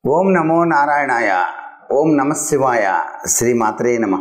ఓం నమో నారాయణాయ ఓం నమ శివాయ శ్రీమాత్రే నమ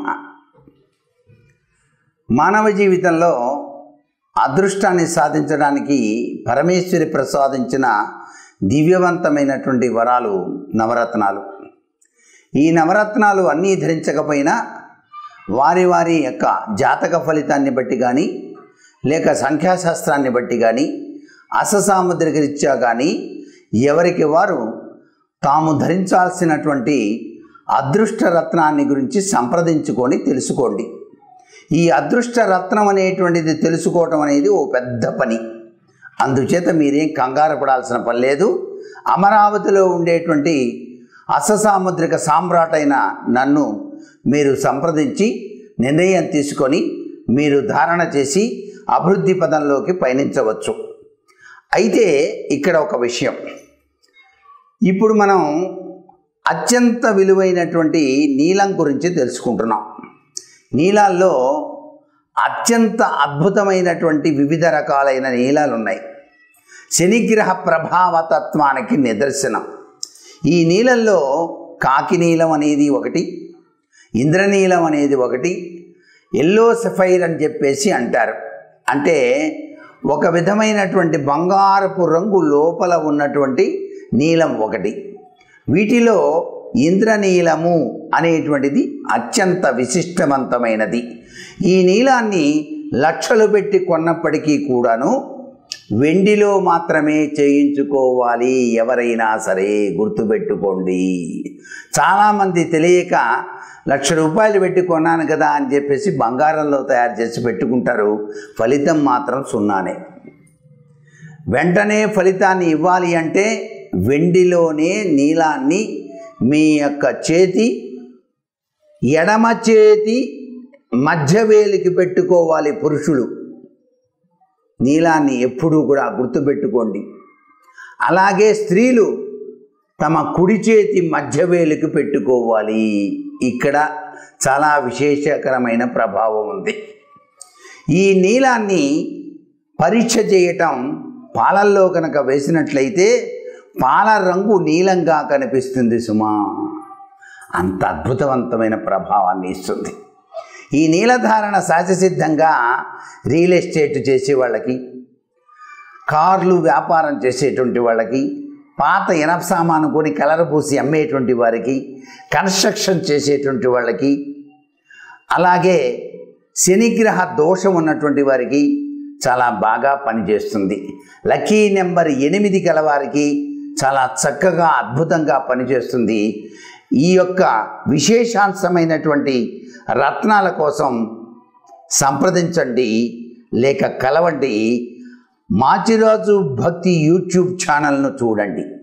మానవ జీవితంలో అదృష్టాన్ని సాధించడానికి పరమేశ్వరి ప్రసాదించిన దివ్యవంతమైనటువంటి వరాలు నవరత్నాలు ఈ నవరత్నాలు అన్నీ ధరించకపోయినా వారి వారి యొక్క జాతక ఫలితాన్ని బట్టి కానీ లేక సంఖ్యాశాస్త్రాన్ని బట్టి కానీ అససాముద్రిక రీత్యా కానీ ఎవరికి వారు తాము ధరించాల్సినటువంటి అదృష్ట రత్నాన్ని గురించి సంప్రదించుకొని తెలుసుకోండి ఈ అదృష్ట రత్నం అనేటువంటిది తెలుసుకోవటం అనేది ఓ పెద్ద పని అందుచేత మీరేం కంగారు పడాల్సిన పని లేదు అమరావతిలో ఉండేటువంటి అససాముద్రిక సామ్రాట్ అయిన నన్ను మీరు సంప్రదించి నిర్ణయం తీసుకొని మీరు ధారణ చేసి అభివృద్ధి పదంలోకి పయనించవచ్చు అయితే ఇక్కడ ఒక విషయం ఇప్పుడు మనం అత్యంత విలువైనటువంటి నీలం గురించి తెలుసుకుంటున్నాం నీలాల్లో అత్యంత అద్భుతమైనటువంటి వివిధ రకాలైన నీలాలు ఉన్నాయి శనిగ్రహ ప్రభావతత్వానికి నిదర్శనం ఈ నీళ్ళల్లో కాకి నీలం అనేది ఒకటి ఇంద్రనీలం అనేది ఒకటి ఎల్లో సఫైర్ అని చెప్పేసి అంటారు అంటే ఒక విధమైనటువంటి బంగారపు రంగు లోపల ఉన్నటువంటి నీలం ఒకటి వీటిలో ఇంద్రనీలము అనేటువంటిది అత్యంత విశిష్టవంతమైనది ఈ నీలాన్ని లక్షలు పెట్టి కొన్నప్పటికీ కూడాను వెండిలో మాత్రమే చేయించుకోవాలి ఎవరైనా సరే గుర్తుపెట్టుకోండి చాలామంది తెలియక లక్ష రూపాయలు పెట్టి కొన్నాను కదా అని చెప్పేసి బంగారంలో తయారు చేసి పెట్టుకుంటారు ఫలితం మాత్రం సున్నానే వెంటనే ఫలితాన్ని ఇవ్వాలి అంటే వెండిలోనే నీలాన్ని మీ యొక్క చేతి ఎడమ చేతి మధ్యవేలికి పెట్టుకోవాలి పురుషులు నీలాన్ని ఎప్పుడూ కూడా గుర్తుపెట్టుకోండి అలాగే స్త్రీలు తమ కుడి చేతి మధ్యవేలికి పెట్టుకోవాలి ఇక్కడ చాలా విశేషకరమైన ప్రభావం ఉంది ఈ నీలాన్ని పరీక్ష చేయటం పాలల్లో కనుక వేసినట్లయితే పాల రంగు నీలంగా కనిపిస్తుంది సుమా అంత అద్భుతవంతమైన ప్రభావాన్ని ఇస్తుంది ఈ నీలధారణ సహజసిద్ధంగా రియల్ ఎస్టేట్ చేసే వాళ్ళకి కార్లు వ్యాపారం చేసేటువంటి వాళ్ళకి పాత ఇనప సామాను కొని కలర్ పూసి అమ్మేటువంటి వారికి కన్స్ట్రక్షన్ చేసేటువంటి వాళ్ళకి అలాగే శనిగ్రహ దోషం ఉన్నటువంటి వారికి చాలా బాగా పనిచేస్తుంది లక్కీ నెంబర్ ఎనిమిది గలవారికి చాలా చక్కగా అద్భుతంగా పనిచేస్తుంది ఈ యొక్క విశేషాంశమైనటువంటి రత్నాల కోసం సంప్రదించండి లేక కలవండి మాచిరాజు భక్తి యూట్యూబ్ ఛానల్ను చూడండి